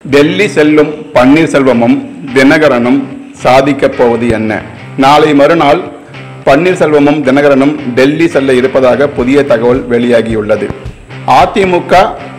டெல்லி செல்லும் பன்னீர்செல்வமும் தினகரனும் சாதிக்கப் போவது என்ன நாளை மறுநாள் பன்னீர்செல்வமும் தினகரனும் டெல்லி செல்ல இருப்பதாக புதிய தகவல் வெளியாகியுள்ளது அதிமுக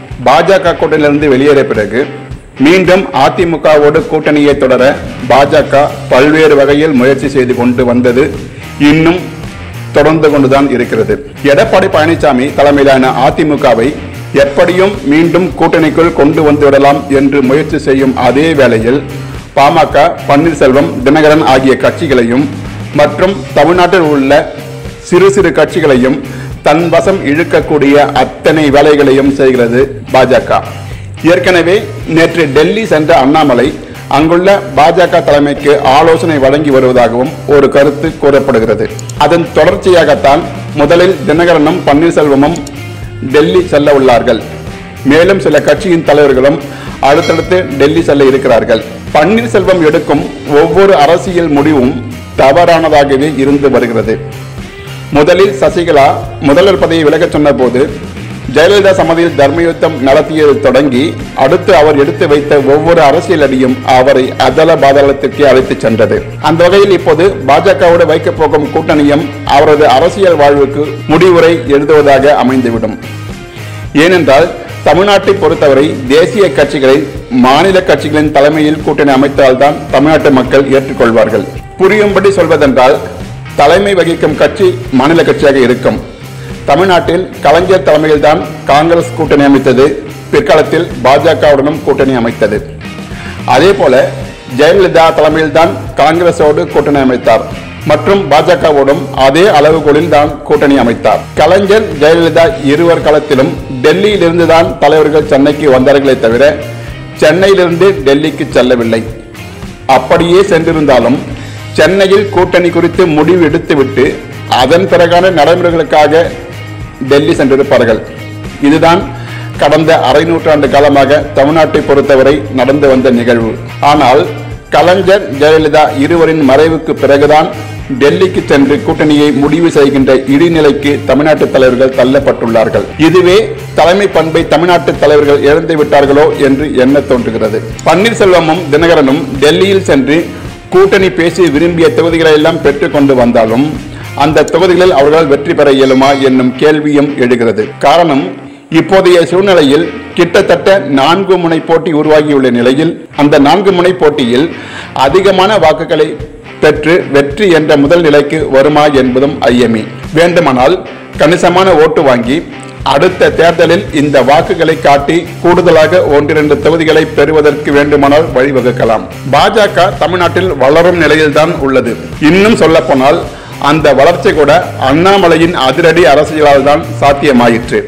பாஜக கூட்டணியிலிருந்து வெளியேறிய பிறகு மீண்டும் அதிமுகவோடு கூட்டணியை தொடர பாஜக பல்வேறு வகையில் முயற்சி செய்து கொண்டு வந்தது இன்னும் தொடர்ந்து கொண்டுதான் இருக்கிறது எடப்பாடி பழனிசாமி தலைமையிலான அதிமுகவை எப்படியும் மீண்டும் கூட்டணிக்குள் கொண்டு வந்து விடலாம் என்று முயற்சி செய்யும் அதே வேளையில் பாமக பன்னீர்செல்வம் தினகரன் ஆகிய கட்சிகளையும் மற்றும் தமிழ்நாட்டில் உள்ள சிறு சிறு கட்சிகளையும் தன் வசம் இழுக்கக்கூடிய அத்தனை வேலைகளையும் செய்கிறது பாஜக ஏற்கனவே நேற்று டெல்லி சென்ற அண்ணாமலை அங்குள்ள பாஜக தலைமைக்கு ஆலோசனை வழங்கி வருவதாகவும் ஒரு கருத்து கூறப்படுகிறது அதன் தொடர்ச்சியாகத்தான் முதலில் தினகரனும் பன்னீர்செல்வமும் டெல்லி செல்ல உள்ளார்கள் மேலும் சில கட்சியின் தலைவர்களும் அடுத்தடுத்து டெல்லி செல்ல இருக்கிறார்கள் பன்னீர்செல்வம் எடுக்கும் ஒவ்வொரு அரசியல் முடிவும் தவறானதாகவே இருந்து வருகிறது முதலில் சசிகலா முதல்வர் பதவியை விலகச் சொன்னபோது ஜெயலலிதா சம்மதியில் தர்மயுத்தம் நடத்தியது தொடங்கி அடுத்து அவர் எடுத்து வைத்த ஒவ்வொரு அரசியல் அடியும் அவரை அதல பாதாளத்திற்கே அழைத்துச் சென்றது அந்த வகையில் இப்போது பாஜகவோடு வைக்கப் போகும் கூட்டணியும் அவரது அரசியல் வாழ்வுக்கு முடிவுரை எழுதுவதாக அமைந்துவிடும் ஏனென்றால் தமிழ்நாட்டை பொறுத்தவரை தேசிய கட்சிகளை மாநில கட்சிகளின் தலைமையில் கூட்டணி அமைத்தால்தான் தமிழ்நாட்டு மக்கள் ஏற்றுக்கொள்வார்கள் புரியும்படி சொல்வதென்றால் தலைமை வகிக்கும் கட்சி மாநில கட்சியாக இருக்கும் தமிழ்நாட்டில் கலைஞர் தலைமையில்தான் காங்கிரஸ் கூட்டணி அமைத்தது பிற்காலத்தில் பாஜகவுடனும் கூட்டணி அமைத்தது அதே போல ஜெயலலிதா தலைமையில்தான் காங்கிரஸோடு கூட்டணி அமைத்தார் மற்றும் பாஜகவோடும் அதே அளவுகோலில் தான் கூட்டணி அமைத்தார் கலைஞர் ஜெயலலிதா இருவர் களத்திலும் டெல்லியிலிருந்து தான் தலைவர்கள் சென்னைக்கு வந்தார்களே தவிர சென்னையிலிருந்து டெல்லிக்கு செல்லவில்லை அப்படியே சென்றிருந்தாலும் சென்னையில் கூட்டணி குறித்து முடிவு எடுத்துவிட்டு அதன் பிறகான நடைமுறைகளுக்காக டெல்லி சென்றிருப்பார்கள் இதுதான் கடந்த அரை நூற்றாண்டு காலமாக தமிழ்நாட்டை பொறுத்தவரை நடந்து வந்த நிகழ்வு ஆனால் கலைஞர் ஜெயலலிதா இருவரின் மறைவுக்கு பிறகுதான் டெல்லிக்கு சென்று கூட்டணியை முடிவு செய்கின்ற இடிநிலைக்கு தமிழ்நாட்டு தலைவர்கள் தள்ளப்பட்டுள்ளார்கள் இதுவே தலைமை பண்பை தமிழ்நாட்டு தலைவர்கள் இழந்து விட்டார்களோ என்று எண்ண தோன்றுகிறது பன்னீர்செல்வமும் தினகரனும் டெல்லியில் சென்று கூட்டணி பேசி விரும்பிய தொகுதிகளை எல்லாம் பெற்றுக் கொண்டு வந்தாலும் அந்த தொகுதிகளில் அவர்களால் வெற்றி பெற இயலுமா என்னும் கேள்வியும் எழுகிறது காரணம் இப்போதைய சூழ்நிலையில் கிட்டத்தட்ட நான்கு முனை போட்டி உருவாகியுள்ள நிலையில் அந்த நான்கு முனை போட்டியில் அதிகமான வாக்குகளை பெற்று வெற்றி என்ற முதல் நிலைக்கு வருமா என்பதும் ஐயமே வேண்டுமானால் கணிசமான ஓட்டு வாங்கி அடுத்த தேர்தலில் இந்த வாக்குகளை காட்டி கூடுதலாக ஒன்றிரண்டு தொகுதிகளை பெறுவதற்கு வேண்டுமானால் வழிவகுக்கலாம் பாஜக தமிழ்நாட்டில் வளரும் நிலையில்தான் உள்ளது இன்னும் சொல்லப்போனால் அந்த வளர்ச்சி கூட அண்ணாமலையின் அதிரடி அரசியலால் தான் சாத்தியமாயிற்று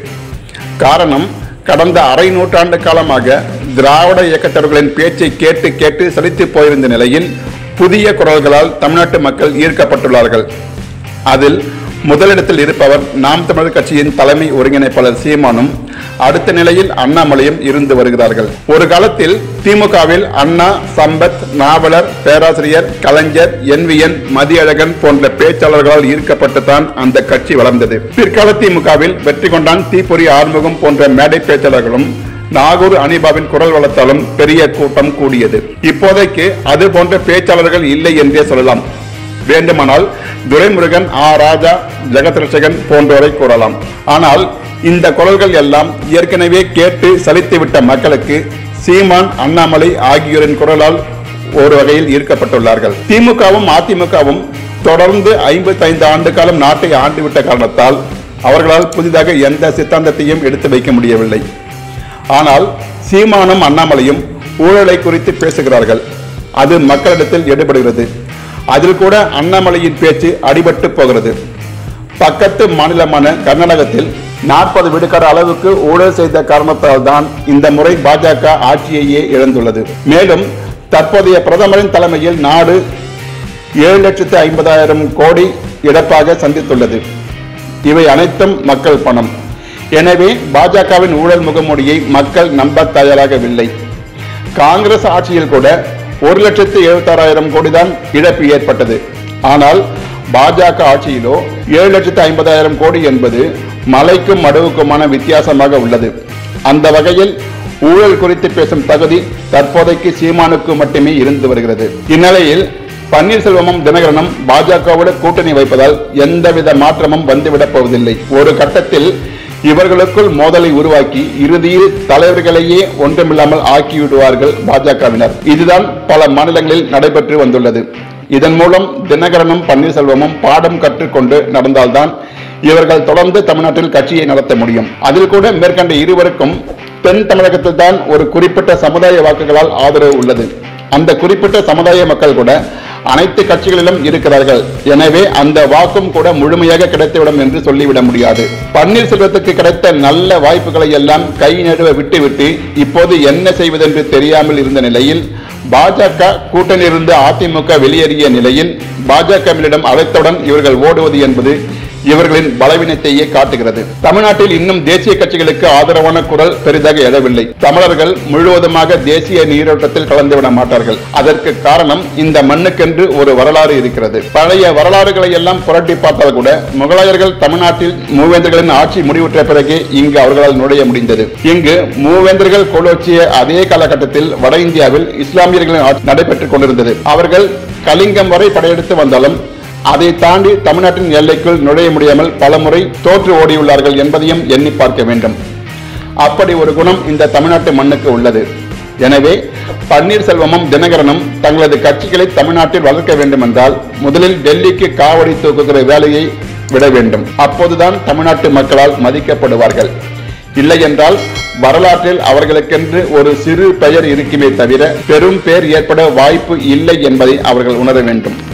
காரணம் கடந்த அரை நூற்றாண்டு காலமாக திராவிட இயக்கத்தவர்களின் பேச்சை கேட்டு கேட்டு சலித்து போயிருந்த நிலையில் புதிய குரல்களால் தமிழ்நாட்டு மக்கள் ஈர்க்கப்பட்டுள்ளார்கள் அதில் முதலிடத்தில் இருப்பவர் நாம் தமிழர் கட்சியின் தலைமை ஒருங்கிணைப்பாளர் சீமானும் அடுத்த நிலையில் அண்ணாமலையும் இருந்து வருகிறார்கள் ஒரு காலத்தில் திமுகவில் அண்ணா சம்பத் நாவலர் பேராசிரியர் கலைஞர் என்விஎன் மதியழகன் போன்ற பேச்சாளர்களால் ஈர்க்கப்பட்டுத்தான் அந்த கட்சி வளர்ந்தது பிற்கால திமுகவில் வெற்றி கொண்டான் தீப்பொறி ஆறுமுகம் போன்ற மேடை பேச்சாளர்களும் நாகூர் அனிபாவின் குரல் வளர்த்தாலும் பெரிய கூட்டம் கூடியது இப்போதைக்கு அது போன்ற பேச்சாளர்கள் இல்லை என்றே சொல்லலாம் வேண்டுமானால் துரைமுருகன் ஆ ராஜா ஜெகத் ரட்சகன் போன்றோரை கூறலாம் ஆனால் இந்த குரல்கள் எல்லாம் ஏற்கனவே கேட்டு சலித்துவிட்ட மக்களுக்கு சீமான் அண்ணாமலை ஆகியோரின் குரலால் ஒரு வகையில் ஈர்க்கப்பட்டுள்ளார்கள் திமுகவும் அதிமுகவும் தொடர்ந்து ஐம்பத்தைந்து ஆண்டு காலம் நாட்டை ஆண்டுவிட்ட காரணத்தால் அவர்களால் புதிதாக எந்த சித்தாந்தத்தையும் எடுத்து வைக்க முடியவில்லை ஆனால் சீமானும் அண்ணாமலையும் ஊழலை குறித்து பேசுகிறார்கள் அது மக்களிடத்தில் எடுபடுகிறது அதில் கூட அண்ணாமலையின் பேச்சு அடிபட்டு போகிறது பக்கத்து மாநிலமான கர்நாடகத்தில் நாற்பது விழுக்காடு அளவுக்கு ஊழல் செய்த காரணத்தால் தான் இந்த முறை பாஜக ஆட்சியையே இழந்துள்ளது மேலும் தற்போதைய பிரதமரின் தலைமையில் நாடு ஏழு லட்சத்து ஐம்பதாயிரம் கோடி இழப்பாக சந்தித்துள்ளது இவை அனைத்தும் மக்கள் பணம் எனவே பாஜகவின் ஊழல் முகமூடியை மக்கள் நம்ப தயாராகவில்லை காங்கிரஸ் ஆட்சியில் கூட ஒரு லட்சத்து எழுபத்தாறாயிரம் கோடி தான் இழப்பு ஏற்பட்டது ஆனால் பாஜக ஆட்சியிலோ ஏழு லட்சத்து ஐம்பதாயிரம் கோடி என்பது மலைக்கும் மடுவுக்குமான வித்தியாசமாக உள்ளது அந்த வகையில் ஊழல் குறித்து பேசும் தகுதி தற்போதைக்கு சீமானுக்கு மட்டுமே இருந்து வருகிறது இந்நிலையில் பன்னீர்செல்வமும் தினகரனும் பாஜகவோடு கூட்டணி வைப்பதால் எந்தவித மாற்றமும் வந்துவிடப் போவதில்லை ஒரு கட்டத்தில் இவர்களுக்குள் மோதலை உருவாக்கி இறுதியில் தலைவர்களையே ஒன்றுமில்லாமல் ஆக்கிவிடுவார்கள் பாஜகவினர் இதுதான் பல மாநிலங்களில் நடைபெற்று வந்துள்ளது இதன் மூலம் தினகரனும் பன்னீர்செல்வமும் பாடம் கற்றுக்கொண்டு நடந்தால்தான் இவர்கள் தொடர்ந்து தமிழ்நாட்டில் கட்சியை நடத்த முடியும் அதில் கூட மேற்கண்ட இருவருக்கும் தென் தமிழகத்தில் தான் ஒரு குறிப்பிட்ட சமுதாய வாக்குகளால் ஆதரவு உள்ளது அந்த குறிப்பிட்ட சமுதாய மக்கள் கூட அனைத்து கட்சிகளிலும் இருக்கிறார்கள் எனவே அந்த வாக்கும் கூட முழுமையாக கிடைத்துவிடும் என்று சொல்லிவிட முடியாது பன்னீர்செல்வத்துக்கு கிடைத்த நல்ல வாய்ப்புகளை எல்லாம் கை நடுவ விட்டுவிட்டு இப்போது என்ன செய்வதென்று தெரியாமல் இருந்த நிலையில் பாஜக கூட்டணியிலிருந்து அதிமுக வெளியேறிய நிலையில் பாஜகவினிடம் அழைத்தவுடன் இவர்கள் ஓடுவது என்பது இவர்களின் பலவீனத்தையே காட்டுகிறது தமிழ்நாட்டில் இன்னும் தேசிய கட்சிகளுக்கு ஆதரவான குரல் பெரிதாக எழவில்லை தமிழர்கள் முழுவதுமாக தேசிய நீரோட்டத்தில் கலந்துவிட மாட்டார்கள் அதற்கு காரணம் இந்த மண்ணுக்கென்று ஒரு வரலாறு இருக்கிறது பழைய வரலாறுகளை எல்லாம் புரட்டி பார்த்தால் கூட முகலாயர்கள் தமிழ்நாட்டில் மூவேந்தர்களின் ஆட்சி முடிவுற்ற பிறகு இங்கு அவர்களால் நுழைய முடிந்தது இங்கு மூவேந்தர்கள் கோலோச்சிய அதே காலகட்டத்தில் வட இந்தியாவில் இஸ்லாமியர்களின் ஆட்சி நடைபெற்றுக் கொண்டிருந்தது அவர்கள் கலிங்கம் வரை படையெடுத்து வந்தாலும் அதை தாண்டி தமிழ்நாட்டின் எல்லைக்குள் நுழைய முடியாமல் பலமுறை தோற்று ஓடியுள்ளார்கள் என்பதையும் எண்ணி பார்க்க வேண்டும் அப்படி ஒரு குணம் இந்த தமிழ்நாட்டு மண்ணுக்கு உள்ளது எனவே பன்னீர்செல்வமும் தினகரனும் தங்களது கட்சிகளை தமிழ்நாட்டில் வளர்க்க வேண்டும் என்றால் முதலில் டெல்லிக்கு காவடி தூக்குகிற வேலையை விட வேண்டும் அப்போதுதான் தமிழ்நாட்டு மக்களால் மதிக்கப்படுவார்கள் இல்லை என்றால் வரலாற்றில் அவர்களுக்கென்று ஒரு சிறு பெயர் இருக்குமே தவிர பெரும் பேர் ஏற்பட வாய்ப்பு இல்லை என்பதை அவர்கள் உணர வேண்டும்